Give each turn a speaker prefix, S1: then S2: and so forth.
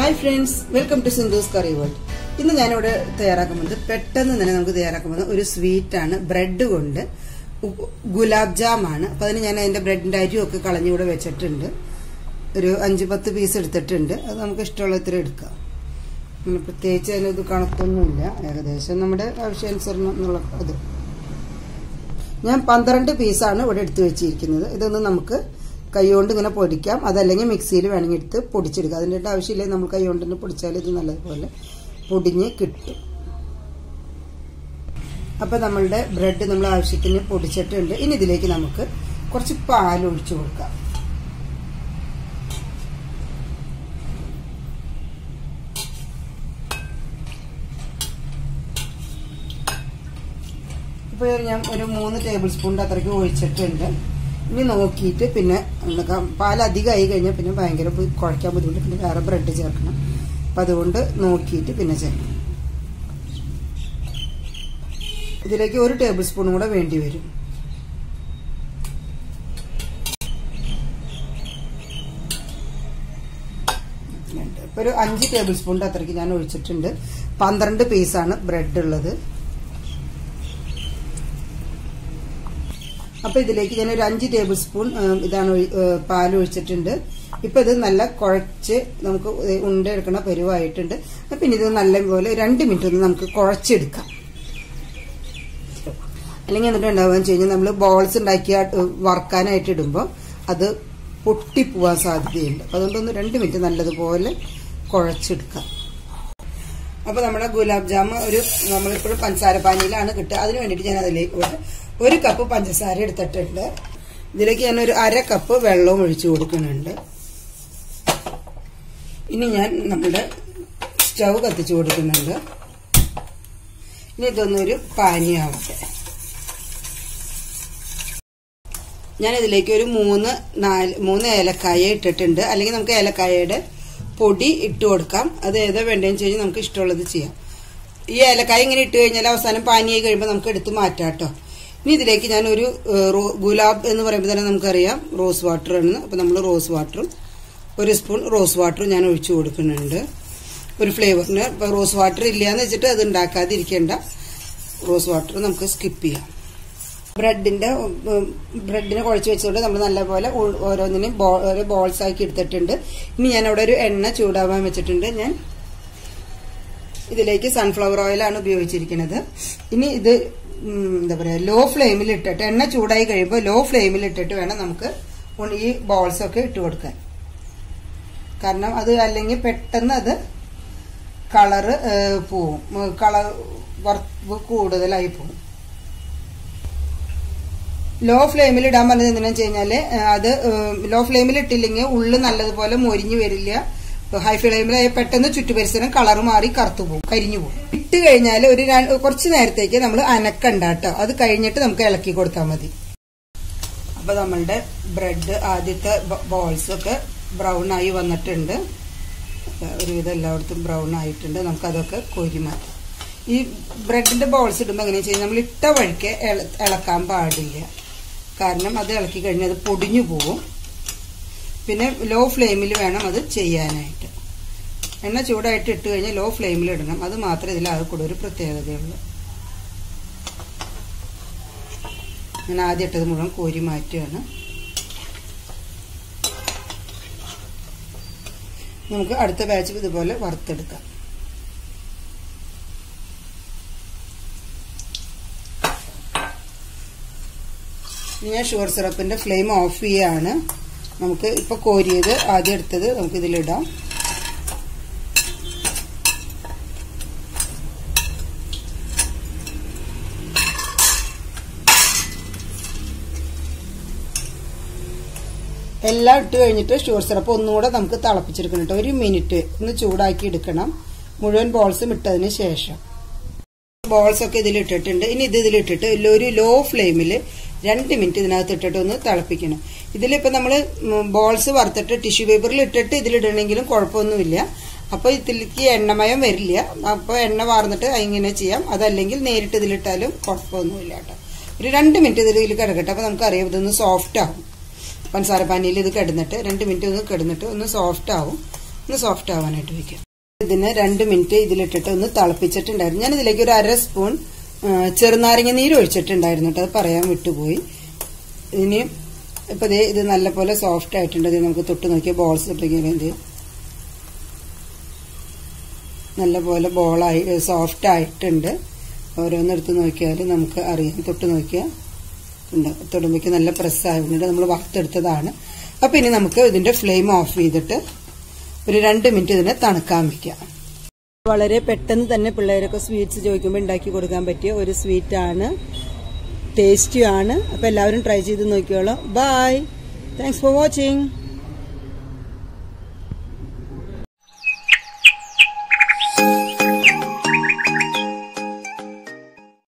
S1: hi friends welcome to Sindhu's curry world ഇന്ന് ഞാനിവിടെ തയ്യാറാക്കുന്നത് പെട്ടെന്ന് തന്നെ നമുക്ക് തയ്യാറാക്കുന്നത് ഒരു സ്വീറ്റ് ആണ് ബ്രെഡ് കൊണ്ട് ഉ- ഗുലാബ് ജാം ആണ് അപ്പൊ അതിന് ഞാൻ അതിന്റെ ബ്രെഡിന്റെ അരിയൊക്കെ കളഞ്ഞിവിടെ വെച്ചിട്ടുണ്ട് ഒരു അഞ്ച് പത്ത് പീസ് എടുത്തിട്ടുണ്ട് അത് നമുക്ക് ഇഷ്ടമുള്ള ഇത്ര എടുക്കാം അങ്ങനെ പ്രത്യേകിച്ച് അതിനത് കണക്കൊന്നുമില്ല ഏകദേശം നമ്മുടെ ആവശ്യാനുസരണം എന്നുള്ള അത് ഞാൻ പന്ത്രണ്ട് പീസാണ് ഇവിടെ എടുത്തു വെച്ചിരിക്കുന്നത് ഇതൊന്ന് നമുക്ക് കൈകൊണ്ട് ഇങ്ങനെ പൊടിക്കാം അതല്ലെങ്കിൽ മിക്സിയിൽ വേണമെങ്കിൽ എടുത്ത് പൊടിച്ചെടുക്കാം അതിൻ്റെ ആവശ്യമില്ല നമ്മൾ കൈകൊണ്ട് തന്നെ പൊടിച്ചാൽ ഇത് നല്ലതുപോലെ പൊടിഞ്ഞ് കിട്ടും അപ്പം നമ്മളുടെ ബ്രെഡ് നമ്മൾ ആവശ്യത്തിന് പൊടിച്ചിട്ടുണ്ട് ഇനി ഇതിലേക്ക് നമുക്ക് കുറച്ച് പാൽ ഒഴിച്ചു കൊടുക്കാം ഇപ്പോൾ ഞാൻ ഒരു മൂന്ന് ടേബിൾ സ്പൂണിൻ്റെ അത്രയ്ക്ക് ഒഴിച്ചിട്ടുണ്ട് ഇനി നോക്കിയിട്ട് പിന്നെ നമുക്ക് പാൽ അധികമായി കഴിഞ്ഞാൽ പിന്നെ ഭയങ്കര ബു- കുഴയ്ക്കാൻ ബുദ്ധിമുട്ട് പിന്നെ വേറെ ബ്രെഡ് ചേർക്കണം അപ്പം അതുകൊണ്ട് നോക്കിയിട്ട് പിന്നെ ചേർക്കണം ഇതിലേക്ക് ഒരു ടേബിൾ സ്പൂൺ കൂടെ വേണ്ടി വരും ഇപ്പൊ ഒരു അഞ്ച് ടേബിൾ സ്പൂണിന്റെ അത്രയ്ക്ക് ഞാൻ ഒഴിച്ചിട്ടുണ്ട് പന്ത്രണ്ട് പീസാണ് ബ്രെഡ് ഉള്ളത് അപ്പൊ ഇതിലേക്ക് ഞാൻ ഒരു അഞ്ച് ടേബിൾ സ്പൂൺ ഉം, ഇതാണ് ഒഴി- ഏഹ്, പാൽ ഒഴിച്ചിട്ടുണ്ട് ഇപ്പൊ ഇത് നല്ല കുഴച്ച് നമുക്ക് ഉണ്ട എടുക്കണ പരുവായിട്ടുണ്ട് അപ്പൊ ഇനി ഇത് നല്ലപോലെ രണ്ട് മിനിറ്റ് ഒന്ന് നമുക്ക് കുഴച്ചെടുക്കാം അല്ലെങ്കിൽ എന്നിട്ട് ഉണ്ടാവുക വെച്ച് കഴിഞ്ഞാൽ നമ്മൾ ബോൾസ് ഉണ്ടാക്കി വറക്കാനായിട്ട് ഇടുമ്പോൾ അത് പൊട്ടിപ്പോവാൻ സാധ്യതയുണ്ട് അപ്പൊ അതുകൊണ്ടൊന്ന് രണ്ട് മിനിറ്റ് നല്ലതുപോലെ കുഴച്ചെടുക്കാം അപ്പൊ നമ്മുടെ ഗുലാബ് ജാം ഒരു നമ്മളിപ്പോഴും പഞ്ചസാര പാനിയിലാണ് കിട്ടുക അതിന് വേണ്ടിയിട്ട് ഞാൻ അതിലേക്ക് ഒരു- ഒരു കപ്പ് പഞ്ചസാര എടുത്തിട്ടുണ്ട് ഇതിലേക്ക് ഞാൻ ഒരു അര കപ്പ് വെള്ളവും ഒഴിച്ചു കൊടുക്കുന്നുണ്ട് ഇനി ഞാൻ നമ്മുടെ സ്റ്റൗ കത്തിച്ചു കൊടുക്കുന്നുണ്ട് ഇനി ഇതൊന്നൊരു പാനിയാവട്ടെ ഞാൻ ഇതിലേക്ക് ഒരു മൂന്ന് നാല് മൂന്ന് ഏലക്കായ ഇട്ടിട്ടുണ്ട് അല്ലെങ്കിൽ നമുക്ക് ഏലക്കായയുടെ പൊടി ഇട്ട് കൊടുക്കാം അത് ഏതാ വേണ്ടതെന്ന് വെച്ച് കഴിഞ്ഞാൽ നമുക്ക് ഇഷ്ടമുള്ളത് ചെയ്യാം ഈ ഏലക്കായ ഇങ്ങനെ ഇട്ട് കഴിഞ്ഞാൽ അവസാനം പാനിയായി കഴിയുമ്പോൾ നമുക്ക് എടുത്ത് മാറ്റാം കേട്ടോ ഇനി ഇതിലേക്ക് ഞാൻ ഒരു ഏഹ്, റോ- ഗുലാബ് എന്ന് പറയുമ്പോൾ തന്നെ നമുക്കറിയാം റോസ് വാട്ടർ ആണ് അപ്പം നമ്മൾ റോസ് വാട്ടറും ഒരു സ്പൂൺ റോസ് വാട്ടറും ഞാൻ ഒഴിച്ചു കൊടുക്കുന്നുണ്ട് ഒരു ഫ്ലേവറിന് ഇപ്പം റോസ് വാട്ടർ ഇല്ലയെന്ന് വെച്ചിട്ട് അത് ഉണ്ടാക്കാതിരിക്കേണ്ട റോസ് വാട്ടർ നമുക്ക് സ്കിപ്പ് ചെയ്യാം ബ്രെഡിന്റെ ഉം, ബ്രെഡിനെ കുഴച്ച് വെച്ചുകൊണ്ട് നമ്മൾ നല്ലപോലെ ഉ- ഓരോന്നിനും ബോ- ഓരോ ബോൾസ് ആക്കി എടുത്തിട്ടുണ്ട് ഇനി ഞാൻ അവിടെ ഒരു എണ്ണ ചൂടാവാൻ വെച്ചിട്ടുണ്ട് ഞാൻ ഇതിലേക്ക് സൺഫ്ലവർ ഓയിലാണ് ഉപയോഗിച്ചിരിക്കുന്നത് ഇനി ഇത് ഉം, എന്താ പറയാ ലോ ഫ്ലെയിമിൽ ഇട്ടിട്ട് എണ്ണ ചൂടായി കഴിയുമ്പോൾ ലോ ഫ്ലെയിമിൽ ഇട്ടിട്ട് വേണം നമുക്ക് ഉ- ഈ ബോൾസ് ഒക്കെ ഇട്ട് കൊടുക്കാൻ കാരണം അത് അല്ലെങ്കിൽ പെട്ടെന്ന് അത് കളറ് പോവും കളർ വറുപ്പ് കൂടുതലായി പോവും ലോ ഫ്ലെയിമിൽ ഇടാൻ പറഞ്ഞത് എന്തിനാ വെച്ച് കഴിഞ്ഞാല് ഏ, അത് ലോ ഫ്ലെയിമിൽ ഇട്ടില്ലെങ്കിൽ ഉള്ളു നല്ലതുപോലെ മൊരിഞ്ഞു വരില്ല ഹൈ ഫ്ലെയിമിൽ പെട്ടെന്ന് ചുറ്റുപരിസരം കളർ മാറി കറുത്തു പോകും കരിഞ്ഞു പോകും ഇട്ട് കഴിഞ്ഞാൽ ഒരു രണ്ട് കുറച്ച് നേരത്തേക്ക് നമ്മൾ അനക്കണ്ട കേട്ടോ അത് കഴിഞ്ഞിട്ട് നമുക്ക് ഇളക്കി കൊടുത്താൽ മതി അപ്പൊ നമ്മളുടെ ബ്രെഡ് ആദ്യത്തെ ബോൾസ് ഒക്കെ ബ്രൗൺ ആയി വന്നിട്ടുണ്ട് ഒരുവിധം എല്ലായിടത്തും ബ്രൗൺ ആയിട്ടുണ്ട് നമുക്ക് അതൊക്കെ കോരി മാറ്റാം ഈ ബ്രെഡിന്റെ ബോൾസ് ഇടുമ്പോൾ എങ്ങനെയാ വെച്ച് കഴിഞ്ഞാൽ നമ്മൾ ഇട്ട വഴിക്ക് ഇള- ഇളക്കാൻ പാടില്ല കാരണം അത് ഇളക്കി കഴിഞ്ഞാൽ അത് പൊടിഞ്ഞു പോകും പിന്നെ ലോ ഫ്ലെയിമിൽ വേണം അത് ചെയ്യാനായിട്ട് എണ്ണ ചൂടായിട്ട് ഇട്ട് കഴിഞ്ഞാൽ ലോ ഫ്ലെയിമിൽ ഇടണം അത് മാത്രമേ ഇതിലാകെ കൂടെ ഒരു പ്രത്യേകതയുള്ളൂ ഞാൻ ആദ്യം ഇട്ടത് മുഴുവൻ കോരി മാറ്റുകയാണ് നമുക്ക് അടുത്ത ബാച്ച് ഇതുപോലെ വറുത്തെടുക്കാം ഇനി ഞാൻ ഷുഗർ സിറപ്പിന്റെ ഫ്ലെയിം ഓഫ് ചെയ്യാണ് നമുക്ക് ഇപ്പൊ കോരിയത് ആദ്യം എടുത്തത് നമുക്ക് ഇതിലിടാം എല്ലാം ഇട്ട് കഴിഞ്ഞിട്ട് ഷുഗർ സിറപ്പ് ഒന്നുകൂടെ നമുക്ക് തിളപ്പിച്ചെടുക്കണം കേട്ടോ ഒരു മിനിറ്റ് ഒന്ന് ചൂടാക്കി എടുക്കണം മുഴുവൻ ബോൾസും ഇട്ടതിന് ശേഷം ബോൾസ് ഒക്കെ ഇതിൽ ഇട്ടിട്ടുണ്ട് ഇനി ഇത് ഇതിലിട്ടിട്ട് ഒരു ലോ ഫ്ലെയിമിൽ രണ്ട് മിനിറ്റ് ഇതിനകത്ത് ഇട്ടിട്ട് ഒന്ന് തിളപ്പിക്കണം ഇതിലിപ്പോൾ നമ്മൾ ബോൾസ് വറുത്തിട്ട് ടിഷ്യൂ പേപ്പറിൽ ഇട്ടിട്ട് ഇതിലിടണമെങ്കിലും കുഴപ്പമൊന്നുമില്ല അപ്പോൾ ഇതിലേക്ക് എണ്ണമയം വരില്ല അപ്പോൾ എണ്ണ വാർന്നിട്ട് ഇങ്ങനെ ചെയ്യാം അതല്ലെങ്കിൽ നേരിട്ട് ഇതിലിട്ടാലും കുഴപ്പമൊന്നുമില്ല കേട്ടോ ഒരു രണ്ട് മിനിറ്റ് ഇതിൽ കിടക്കട്ടെ അപ്പോൾ നമുക്കറിയാം ഇതൊന്ന് സോഫ്റ്റ് ആവും പഞ്ചസാര പാനിയിൽ ഇത് കിടന്നിട്ട് രണ്ട് മിനിറ്റ് ഒന്ന് കിടന്നിട്ട് ഒന്ന് സോഫ്റ്റ് ആവും ഒന്ന് സോഫ്റ്റ് ആവാനായിട്ട് വെക്കാം ഇതിന് രണ്ട് മിനിറ്റ് ഇതിലിട്ടിട്ട് ഒന്ന് തിളപ്പിച്ചിട്ടുണ്ടായിരുന്നു ഞാൻ ഇതിലേക്ക് ഒരു അര സ്പൂൺ ആ, ചെറുനാരങ്ങ നീര് ഒഴിച്ചിട്ടുണ്ടായിരുന്നു കേട്ടോ അത് പറയാൻ വിട്ടുപോയി ഇനി ഇപ്പൊ ദേ ഇത് നല്ലപോലെ സോഫ്റ്റ് ആയിട്ടുണ്ട് ഇത് നമുക്ക് തൊട്ട് നോക്കിയാൽ ബോൾസ് തൊട്ടിങ്ങനെ എന്ത് നല്ലപോലെ ബോളായി സോഫ്റ്റ് ആയിട്ടുണ്ട് ഓരോന്നെടുത്ത് നോക്കിയാൽ നമുക്ക് അറിയാം തൊട്ട് നോക്കിയാൽ ഉണ്ട് തൊടുമ്പോഴേക്ക് നല്ല പ്രസ് ആയിട്ടുണ്ട് നമ്മൾ വറുത്തെടുത്തതാണ് അപ്പൊ ഇനി നമുക്ക് ഇതിന്റെ ഫ്ലെയിം ഓഫ് ചെയ്തിട്ട് ഒരു രണ്ട് മിനിറ്റ് ഇതിനെ തണുക്കാൻ വെക്കാം വളരെ പെട്ടെന്ന് തന്നെ പിള്ളേരൊക്കെ സ്വീറ്റ്സ് ചോദിക്കുമ്പോൾ ഉണ്ടാക്കി കൊടുക്കാൻ പറ്റിയ ഒരു സ്വീറ്റ് ആണ് ടേസ്റ്റിയും ആണ് അപ്പൊ എല്ലാവരും ട്രൈ ചെയ്ത് നോക്കിയോളാം ബൈ താങ്ക്സ് ഫോർ വാച്ചിങ്